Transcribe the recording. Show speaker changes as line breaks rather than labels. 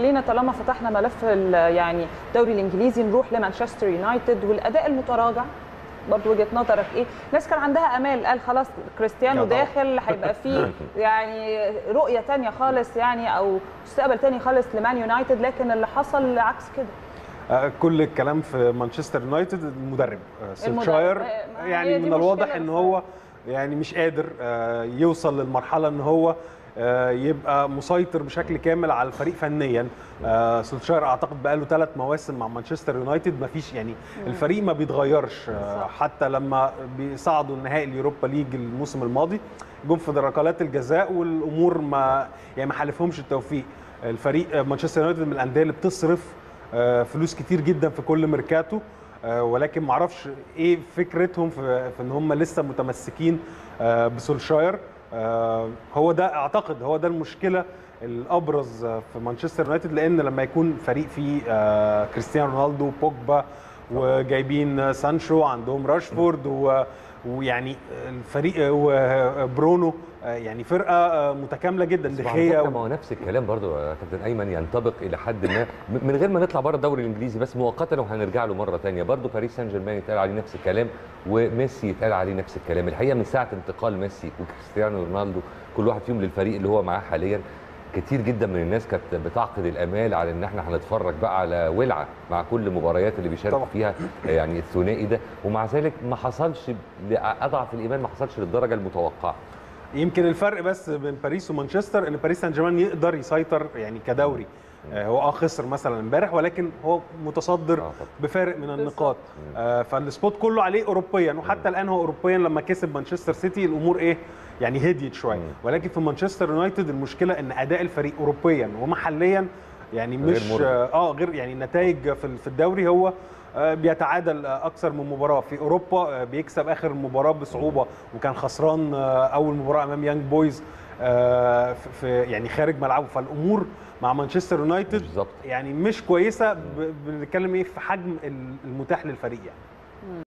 خلينا طالما فتحنا ملف ال- يعني الدوري الانجليزي نروح لمانشستر يونايتد والاداء المتراجع برضه وجهه نظرك ايه؟ الناس كان عندها امال قال خلاص كريستيانو
لا طبعاً.
داخل هيبقى فيه يعني رؤيه تانية خالص يعني او مستقبل تاني خالص لمان يونايتد لكن اللي حصل عكس كده
آه، كل الكلام في مانشستر يونايتد المدرب آه، سولشاير
المدرب. آه، هي
يعني
دي
من الواضح
مشكلة
ان
بس.
هو يعني مش قادر آه، يوصل للمرحله ان هو آه، يبقى مسيطر بشكل كامل على الفريق فنيا آه، سولشاير اعتقد بقاله ثلاث مواسم مع مانشستر يونايتد ما فيش يعني الفريق ما بيتغيرش آه، حتى لما بيصعدوا النهائي اليوروبا ليج الموسم الماضي جم في ركلات الجزاء والامور ما يعني ما حالفهمش التوفيق الفريق آه، مانشستر يونايتد من الانديه اللي بتصرف آه، فلوس كتير جدا في كل ميركاتو آه، ولكن ما اعرفش ايه فكرتهم في, في ان هم لسه متمسكين آه، بسولشاير آه، هو ده اعتقد هو ده المشكله الابرز آه، في مانشستر يونايتد لان لما يكون فريق فيه آه، كريستيانو رونالدو بوجبا وجايبين آه، سانشو عندهم راشفورد و ويعني الفريق آه، وبرونو آه، يعني فرقه آه، متكامله جدا
بس على
دخيه
فكرة ما هو نفس الكلام برضو يا كابتن ايمن ينطبق الى حد ما م- من غير ما نطلع بره الدوري الانجليزي بس مؤقتا وهنرجع له مره ثانيه برضو باريس سان جيرمان يتقال عليه نفس الكلام وميسي يتقال عليه نفس الكلام الحقيقه من ساعه انتقال ميسي وكريستيانو رونالدو كل واحد فيهم للفريق اللي هو معاه حاليا كتير جدا من الناس كانت بتعقد الامال على ان احنا هنتفرج بقى على ولعه مع كل المباريات اللي بيشاركوا
طبعا.
فيها يعني الثنائي ده ومع ذلك ما حصلش اضعف الايمان ما حصلش للدرجه المتوقعه
يمكن الفرق بس بين باريس ومانشستر ان باريس سان جيرمان يقدر يسيطر يعني كدوري آه، هو اه خسر مثلا امبارح ولكن هو متصدر
آه طبعا.
بفارق من النقاط آه، فالسبوت كله عليه اوروبيا وحتى الان هو اوروبيا لما كسب مانشستر سيتي الامور ايه يعني هديت شويه
مم.
ولكن في مانشستر يونايتد المشكله ان اداء الفريق اوروبيا ومحليا يعني
غير
مش
مرضي.
اه آه، غير يعني النتائج في في الدوري هو آه، بيتعادل آه، اكثر من مباراه في اوروبا آه، بيكسب اخر مباراه بصعوبه وكان خسران آه، اول مباراه امام يانج بويز آه، في في- يعني خارج ملعبه فالامور مع مانشستر يونايتد
بالظبط
يعني مش كويسه ب- بنتكلم ايه في حجم المتاح للفريق يعني